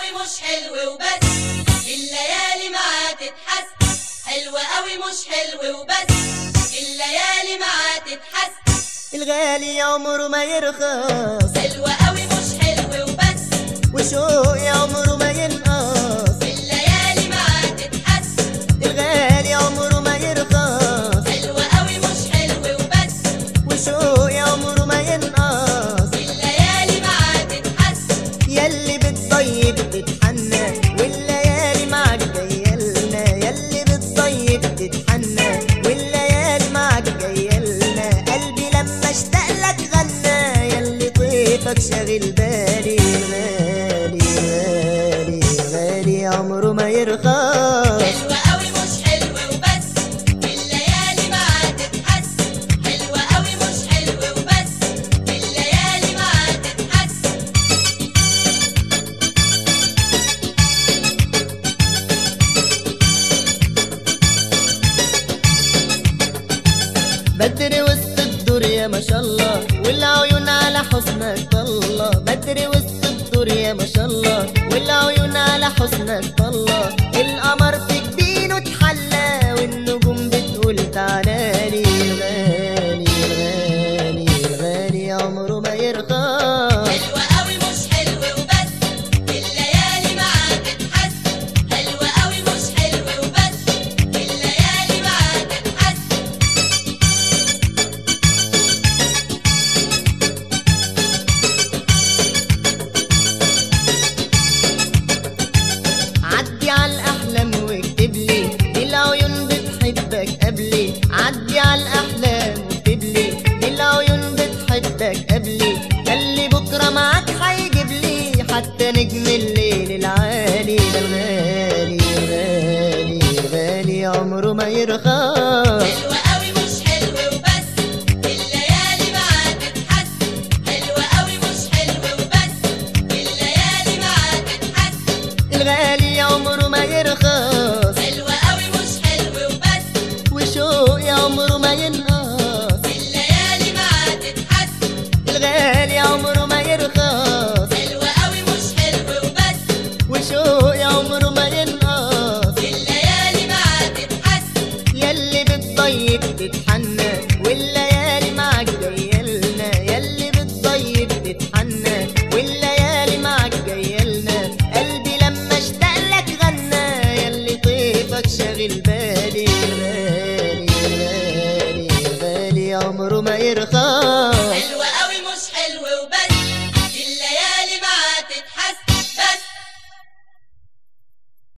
قوي مش حلو وبس الليالي معاه تتحس حلوة قوي مش حلو وبس الليالي معاه تتحس الغالي عمره ما يرخص حلوة قوي مش حلو وبس وشوقي عمره ما ينقص الليالي معاه تتحس الغالي عمره ما يرخص حلوة قوي مش حلو وبس وشوقي عمره ما ينقص الليالي معاه تتحس يلي بتطيب تتحنى والليالي معك جايلنا يلي بتطيب تتحنى والليالي معك جايلنا قلبي لما اشتاق لك غنى يلي طيفك شاغل بالي غالي غالي غالي عمره ما يرخص حلوة قوي مش حلو وبس الليالي معاه تتحس حلوة قوي مش حلو وبس الليالي معاه تتحس بدري وسط الدنيا ما شاء الله والعيون على حسنك طلة بدري وسط الدنيا ما شاء الله والعيون على حسنك طلة القمر في جبينه اتحلى والنجوم بتقول تعالى لي الغالي الغالي الغالي عمره ما يرخص حلوة قوي مش حلو وبس الليالي معاه تتحس حلوة قوي مش حلو وبس الليالي معاه تتحس عدي على الاحلام واكتب لي دي العيون بتحبك قبلي عدي على الاحلام واكتب لي دي العيون بتحبك قبلي ده اللي بكره معاك هيجيب لي حتى نجم الليل العالي ده الغالي الغالي الغالي عمره ما يرخص حلوة قوي مش حلو وبس الليالي معاه تتحس حلوة قوي مش حلو وبس الليالي معاه تتحس الغالي عمره ما يرخص حلوة قوي مش حلو وبس وشوقي عمره ما ينقص الليالي معاه تتحس الغالي عمره ما يرخص حلوة قوي مش حلو وبس وشوقي عمره ما ينقص الليالي معاه تتحس يلي بتطيب تتحنى والليالي معك جايلنا يلي بتطيب تتحنى والليالي معك جايلنا قلبي لما اشتاق لك غنى يلي طيفك شاغل بالي